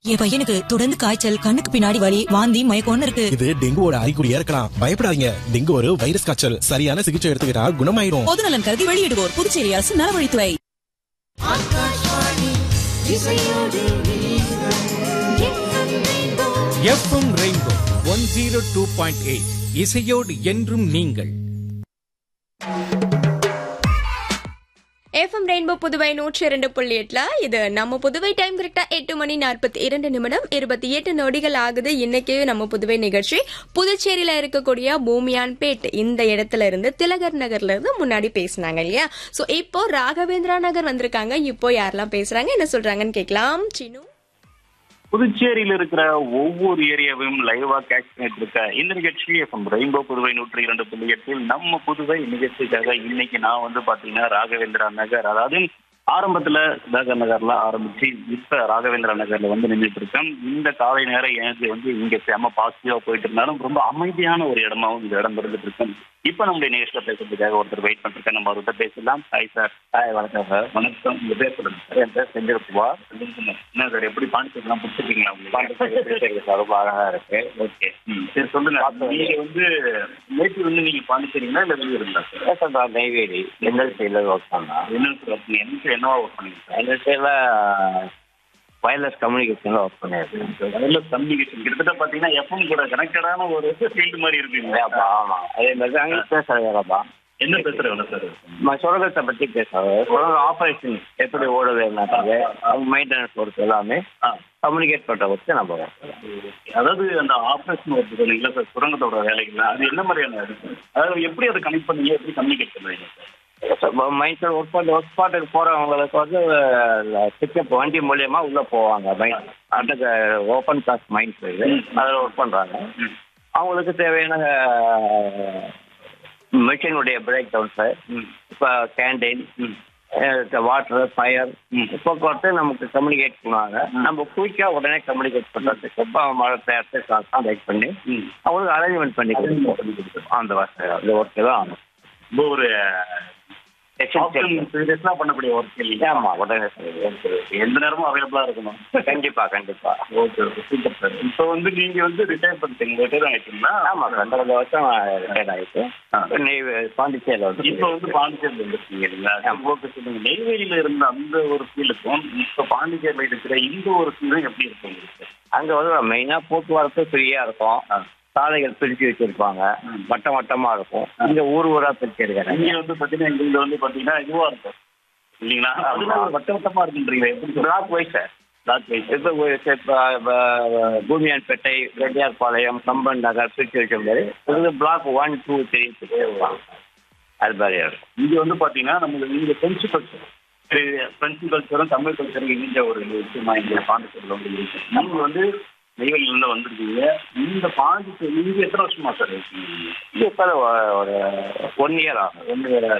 என் பையனுக்கு தொடர்ந்து காய்ச்சல் கண்ணுக்கு பின்னாடி வலி வாந்தி மயக்கம்னு இருக்கு இது டெங்குவோட அறிகுறியா இருக்கலாம் பயப்படாதீங்க டெங்கு ஒரு வைரஸ் காய்ச்சல் சரியான சிகிச்சை எடுத்துக்கிட்டா குணமாயிடும் பொது நலன் கருதி வெளியிடுவோர் புதுச்சேரி அரசு நலவழித்துறை FM rainbow one zero two point eight இசையோடு என்றும் நீங்கள் எஃப்எம் ரெயின்போ புதுவை நூற்றி இரண்டு புள்ளி எட்டுல இது நம்ம புதுவை டைம் கரெக்டா எட்டு மணி நாற்பத்தி இரண்டு நிமிடம் இருபத்தி எட்டு நொடிகள் ஆகுது இன்னைக்கு நம்ம புதுவை நிகழ்ச்சி புதுச்சேரியில இருக்கக்கூடிய பூமியான் பேட் இந்த இடத்துல இருந்து திலகர் நகர்ல இருந்து முன்னாடி பேசினாங்க இல்லையா சோ இப்போ ராகவேந்திரா நகர் வந்திருக்காங்க இப்போ யாரெல்லாம் பேசுறாங்க என்ன சொல்றாங்கன்னு கேட்கலாம் சினு புதுச்சேரியில இருக்கிற ஒவ்வொரு ஏரியாவையும் லைவா கேட்ச் பண்ணிட்டு இருக்க இந்த நிகழ்ச்சி எஃப்எம் ரெயின்போ புதுவை நூற்றி இரண்டு புள்ளி எட்டில் நம்ம புதுவை நிகழ்ச்சிக்காக இன்னைக்கு நான் வந்து பாத்தீங்கன்னா ராகவேந்திரா நகர் அதாவது ஆரம்பத்துல சுதாகர் நகர்ல ஆரம்பிச்சு இப்ப ராகவேந்திரா நகர்ல வந்து நின்றுட்டு இருக்கேன் இந்த காலை நேரம் எனக்கு வந்து இங்க செம பாசிட்டிவா போயிட்டு இருந்தாலும் ரொம்ப அமைதியான ஒரு இடமாவும் இந்த இடம் இருந்துட்டு இருக்கேன் இப்ப நம்முடைய நிகழ்ச்சியில பேசுறதுக்காக ஒருத்தர் வெயிட் பண்ணிருக்கேன் நம்ம அவர்கிட்ட பேசலாம் ஹாய் சார் ஹாய் வணக்கம் சார் வணக்கம் உங்க பேர் சொல்லுங்க சார் என் பேர் செஞ்சிருக்குமார் என்ன சார் எப்படி பாண்டிச்சேரிலாம் பிடிச்சிருக்கீங்களா உங்களுக்கு சார் ரொம்ப அழகா இருக்கு ஓகே சரி சொல்லுங்க நீங்க வந்து நேற்று வந்து நீங்க பாண்டிச்சேரிங்களா இல்ல வெளியே இருந்தா சார் சார் நான் நெய்வேலி என்எல்சியில் ஒர்க் பண்ணேன் என்ன சார் ஒர்க் பண்ணி என்ன என்னவா ஒர்க் பண்ணீங்க சார் என்எல்சியில் வயர்லெஸ் கம்யூனிகேஷனில் ஒர்க் பண்ணியிருக்கேன் வயர்லெஸ் கம்யூனிகேஷன் கிட்டத்தட்ட பாத்தீங்கன்னா எஃப்எம் கூட கனெக்டடான ஒரு ஃபீல்டு மாதிரி இருக்குங்க ஆமாம் ஆமாம் அதே மாதிரி தான் அங்கே பேசுகிறேன்ப்பா என்ன பேசுறேன் சார் நான் சுரங்கத்தை பற்றி பேசுகிறேன் சுரங்க ஆப்ரேஷன் எப்படி ஓடுது என்னது அவங்க மெயின்டெனன்ஸ் ஒர்க் எல்லாமே ஆ கம்யூனிகேட் பண்ணுற வச்சு நம்ம work பண்ணலாம். அதாவது அந்த ஆப்ரேஷன் ஒர்க் சொன்னீங்களா சார் சுரங்கத்தோட வேலைகள் அது என்ன மாதிரியான இருக்கு அதாவது எப்படி அதை கனெக்ட் பண்ணீங்க எப்படி கம்யூனிகேட் பண்ணுவீங்க சார் மைண்ட் ஒர்க் பண்ணி ஒர்க் ஸ்பாட்டுக்கு போகிறவங்களுக்கு வந்து பிக்கப் வண்டி மூலியமா உள்ளே போவாங்க மைண்ட் அதுக்கு ஓப்பன் காஸ்ட் மைண்ட் இது அதில் ஒர்க் பண்ணுறாங்க ம். அவங்களுக்கு தேவையான மிஷினுடைய பிரேக் டவுன் சார் ம். இப்போ கேண்டீன் ம். வாட்டர் ஃபயர் ம். போக்குவரத்து நமக்கு கம்யூனிகேட் பண்ணுவாங்க நம்ம குயிக்காக உடனே கம்யூனிகேட் பண்ணுறதுக்கு இப்போ மழை பேர்த்து கான்டாக்ட் பண்ணி ம். அவங்களுக்கு அரேஞ்ச்மெண்ட் பண்ணி Arrangement பண்ணி கொடுப்போம் அந்த வசதி அந்த ஒர்க்கு தான் ஆகும் ரொம்ப ஒரு Essential. சீரியஸா பண்ணக்கூடிய ஒர்க் இல்லையா ஆமாம் உடனே சரி. எந்த நேரமும் அவைலபிளா இருக்கணும் கண்டிப்பா கண்டிப்பா ஓகே ஓகே சூப்பர் சார் இப்போ வந்து நீங்க வந்து ரிட்டையர் பண்ணிட்டீங்க ரிட்டையர் ஆயிட்டீங்களா ஆமா சார் கடந்த வருஷம் ரிட்டையர் ஆயிட்டு ஆ. நெய் பாண்டிச்சேரியில் வந்து இப்போ வந்து பாண்டிச்சேரியில் இருக்கீங்க இல்லைங்களா ஓகே சொல்லுங்க நெய்வேலியில இருந்த அந்த ஒரு ஃபீலுக்கும் இப்போ பாண்டிச்சேரியில் இருக்கிற இந்த ஒரு ஃபீலும் எப்படி இருக்கு உங்களுக்கு அங்க வந்து மெயினா போக்குவரத்து ஃப்ரீயா இருக்கும் சாலைகள் பிரிச்சு வச்சிருப்பாங்க ம். வட்டம் வட்டமா இருக்கும் இங்க ஊர் ஊரா பிரிச்சு இருக்காங்க இங்க வந்து பாத்தீங்கன்னா இங்க வந்து பாத்தீங்கன்னா இதுவா இருக்கும் இல்லைங்களா அதுல ஒரு வட்ட வட்டமா இருக்குன்றீங்க எப்படி block wise sir block wise இப்போ ஒரு செ- ப- ப- பூமியான்பேட்டை ரெட்டியார்பாளையம் கம்பன் நகர் பிரிச்சு வச்ச மாதிரி இது பிளாக் ஒன் டூ த்ரீ அது மாதிரி இருக்கும் இங்க வந்து பாத்தீங்கன்னா நமக்கு இங்க பிரெஞ்சு கல்ச்சர் பிரெஞ்சு கல்ச்சரும் தமிழ் கல்ச்சரும் இணைஞ்ச ஒரு விஷயமா இங்க பாண்டிச்சேரியில் வந்து இருக்கு நீங்க வந்து நெய்வேலியில இருந்து வந்திருக்கீங்க இந்த பாண்டிச்சேரி நீங்க எத்தனை வருஷமா சார் இருக்கீங்க இது இப்போ ஒரு ஒன் இயர் ஆகும் ஒன்று